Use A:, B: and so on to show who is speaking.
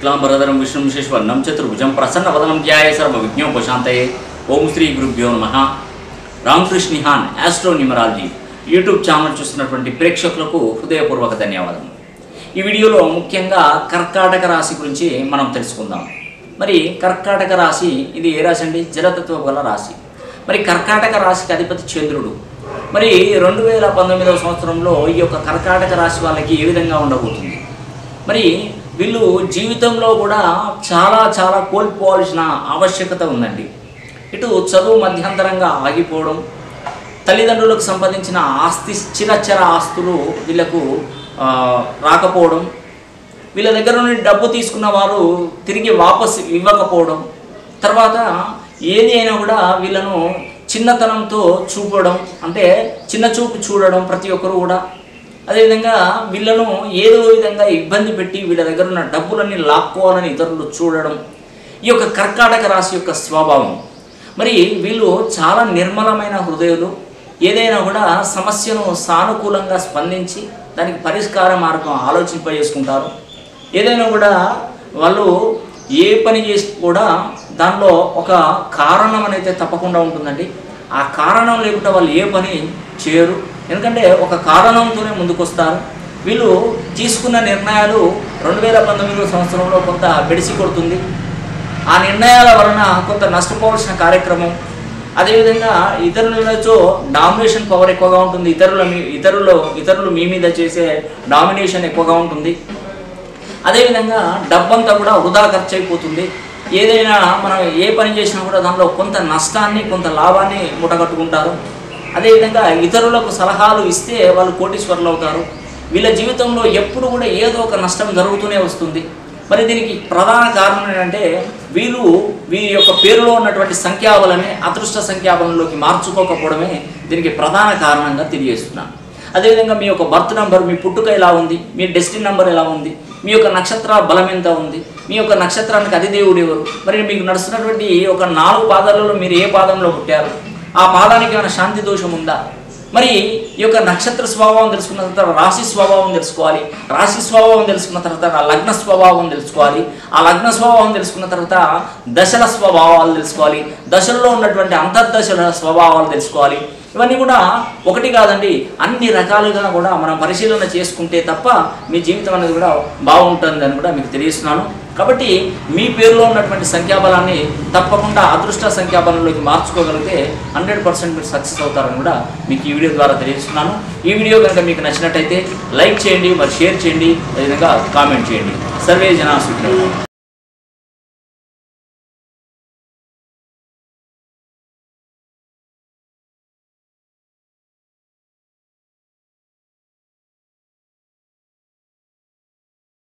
A: శుక్లాంబరధరం విష్ణుం శేశ్వర్ణం చతుర్భుజం ప్రసన్నవదనం ధ్యాయ సర్వ విజ్ఞోపశాంతయే ఓం శ్రీ గురుభ్యో నమ Ramakrishnihan astro numerology YouTube channel చూస్తున్నటువంటి ప్రేక్షకులకు హృదయపూర్వక ధన్యవాదం ఈ వీడియోలో ముఖ్యంగా కర్కాటక రాశి గురించి మనం తెలుసుకుందాం మరి కర్కాటక రాశి ఇది ఏ రాశి అండి జలతత్వ గల రాశి మరి కర్కాటక రాశికి అధిపతి చంద్రుడు మరి రెండు వేల పంతొమ్మిదవ సంవత్సరంలో ఈ యొక్క కర్కాటక రాశి వాళ్ళకి ఏ విధంగా ఉండబోతుంది మరి వీళ్ళు జీవితంలో కూడా చాలా చాలా కోల్పోవాల్సిన ఆవశ్యకత ఉందండి ఇటు చదువు మధ్యంతరంగా ఆగిపోవడం తల్లిదండ్రులకు సంబంధించిన ఆస్తి చిరచర ఆస్తులు వీళ్ళకు ఆ, రాకపోవడం వీళ్ళ దగ్గర నుండి డబ్బు తీసుకున్న వారు తిరిగి వాపస్ ఇవ్వకపోవడం తర్వాత ఏది అయినా కూడా వీళ్ళను చిన్నతనంతో చూపడం అంటే చిన్న చూపు చూడడం ప్రతి ఒక్కరు కూడా అదేవిధంగా వీళ్ళను ఏదో విధంగా ఇబ్బంది పెట్టి వీళ్ళ దగ్గర ఉన్న డబ్బులన్నీ లాక్కోవాలని ఇతరులు చూడడం ఈ యొక్క కర్కాటక రాశి యొక్క స్వభావం మరి వీళ్ళు చాలా నిర్మలమైన హృదయులు ఏదైనా కూడా సమస్యను సానుకూలంగా స్పందించి దానికి పరిష్కార మార్గం ఆలోచింపజేసుకుంటారు ఏదైనా కూడా వాళ్ళు ఏ పని చేసి కూడా దానిలో ఒక కారణం అనేది తప్పకుండా ఉంటుందండి ఆ కారణం లేకుండా వాళ్ళు ఏ పని చేయరు ఎందుకంటే ఒక కారణంతోనే ముందుకొస్తారు వీళ్ళు తీసుకున్న నిర్ణయాలు రెండు వేల పంతొమ్మిదవ సంవత్సరంలో కొంత బెడిసి కొడుతుంది ఆ నిర్ణయాల వలన కొంత నష్టపోవాల్సిన కార్యక్రమం అదేవిధంగా ఇతరులతో డామినేషన్ పవర్ ఎక్కువగా ఉంటుంది ఇతరుల మీ ఇతరులు ఇతరులు మీ మీద చేసే డామినేషన్ ఎక్కువగా ఉంటుంది అదేవిధంగా డబ్బంతా కూడా వృధా ఖర్చు అయిపోతుంది ఏదైనా మనం ఏ పని చేసినా కూడా దానిలో కొంత నష్టాన్ని కొంత లాభాన్ని మూటగట్టుకుంటారు అదేవిధంగా ఇతరులకు సలహాలు ఇస్తే వాళ్ళు కోటీశ్వరులు అవుతారు వీళ్ళ జీవితంలో ఎప్పుడు కూడా ఏదో ఒక నష్టం జరుగుతూనే వస్తుంది మరి దీనికి ప్రధాన కారణం ఏంటంటే వీరు వీరి యొక్క పేరులో ఉన్నటువంటి సంఖ్యాబలని అదృష్ట సంఖ్యాబలంలోకి మార్చుకోకపోవడమే దీనికి ప్రధాన కారణంగా తెలియజేస్తున్నాను అదేవిధంగా మీ యొక్క బర్త్ నంబర్ మీ పుట్టుక ఎలా ఉంది మీ డెస్టిన్ నంబర్ ఎలా ఉంది మీ యొక్క నక్షత్ర బలం ఎంత ఉంది మీ యొక్క నక్షత్రానికి అధిదేవుడు ఎవరు మరి మీకు నడుస్తున్నటువంటి ఒక నాలుగు పాదాలలో మీరు ఏ పాదంలో పుట్టారు ఆ పాదానికి ఏమైనా శాంతి దోషం ఉందా మరి ఈ యొక్క నక్షత్ర స్వభావం తెలుసుకున్న తర్వాత రాశి స్వభావం తెలుసుకోవాలి రాశి స్వభావం తెలుసుకున్న తర్వాత ఆ లగ్న స్వభావం తెలుసుకోవాలి ఆ లగ్న స్వభావం తెలుసుకున్న తర్వాత దశల స్వభావాలు తెలుసుకోవాలి దశల్లో ఉన్నటువంటి అంతర్దశల స్వభావాలు తెలుసుకోవాలి ఇవన్నీ కూడా ఒకటి కాదండి అన్ని రకాలుగా కూడా మనం పరిశీలన చేసుకుంటే తప్ప మీ జీవితం అనేది కూడా బాగుంటుందని కూడా మీకు తెలియజేస్తున్నాను కాబట్టి మీ పేరులో ఉన్నటువంటి సంఖ్యాబలాన్ని తప్పకుండా అదృష్ట సంఖ్యాబలంలోకి మార్చుకోగలిగితే హండ్రెడ్ పర్సెంట్ మీరు సక్సెస్ అవుతారని కూడా మీకు ఈ వీడియో ద్వారా తెలియజేస్తున్నాను ఈ వీడియో కనుక మీకు నచ్చినట్టయితే లైక్ చేయండి మరి షేర్ చేయండి అదేవిధంగా కామెంట్ చేయండి సర్వే జనా సుఖినో